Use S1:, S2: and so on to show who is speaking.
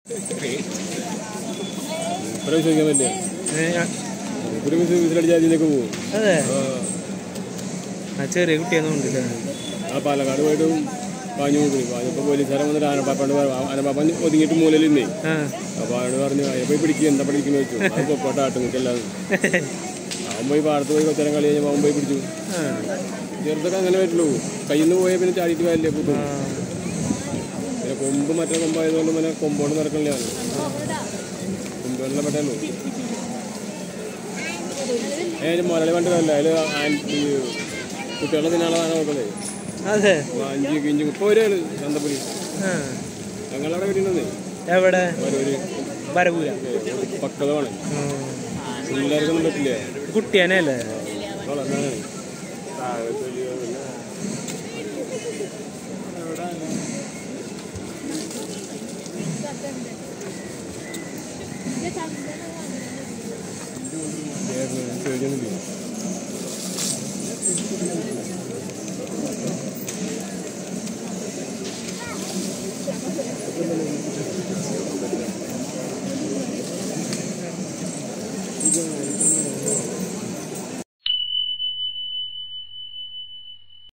S1: പ്രവേശിക്കാൻ പറ്റില്ല
S2: ഏ, ആ,
S1: ഒരു മിസ് വിസിലടിച്ച് അതിലേക്ക് പോകും
S2: അതെ
S1: ആ,
S2: ആ ചെറിയ കുട്ടിയൊന്നും ഉണ്ടല്ലേ
S1: ആ പാലക്കാട് പോയിട്ട് പാഞ്ഞു നോക്കി പാഞ്ഞപ്പോൾ പോലീസുകാരൻ വന്നിട്ട് ആനപ്പാപ്പാണ്ട് ആനപ്പാപ്പൻ ഒതുങ്ങിയിട്ട് മൂലലിന്നേ
S2: ആ
S1: അപ്പോൾ അയാളോട് പറഞ്ഞു അയ്യ പോയി പിടിക്കുക എന്താ പഠിക്കുന്നു വെച്ചു അത് പൊക്കോട്ടെ ആട്ടുമുക്കല്ലാതെ അവൻ പോയി പാടത്ത് പോയി കൊച്ചരം കളി കഴിഞ്ഞപ്പോൾ അവൻ പോയി പിടിച്ചു
S2: ആ,
S1: ചെറുതൊക്കെ അങ്ങനെ പറ്റുള്ളൂ കയ്യിൽ നിന്ന് പോയാൽ പിന്നെ ചാടിയിട്ട് കാര്യമില്ല കൂട്ടും
S2: ആ.
S1: പിന്നെ കൊമ്പ് മറ്റേ കൊമ്പായതുകൊണ്ട് പിന്നെ കൊമ്പോണ്ട് നടക്കണില്ല കൊമ്പുകളിലെ പെട്ടല്ലോ ഏ മുരളി പണ്ട് അല്ല അതിൽ കുട്ടികളെ തിന്നാളെ സാധനം നോക്കണേ
S2: അതെ
S1: അഞ്ച് കിഞ്ച് ഇപ്പോൾ ഒരു ചന്തപ്പുരി
S2: ആ.
S1: ഞങ്ങളവിടെ വരുന്നതേ
S2: എവിടെ
S1: ഒരു
S2: വരവൂര
S1: പക്വത വേണം
S2: ആ.
S1: പിള്ളേർക്കൊന്നും പറ്റില്ല
S2: കുട്ടിയാനെ അല്ലേ
S1: വളർന്നാണ് പേടിയൊന്നുമില്ല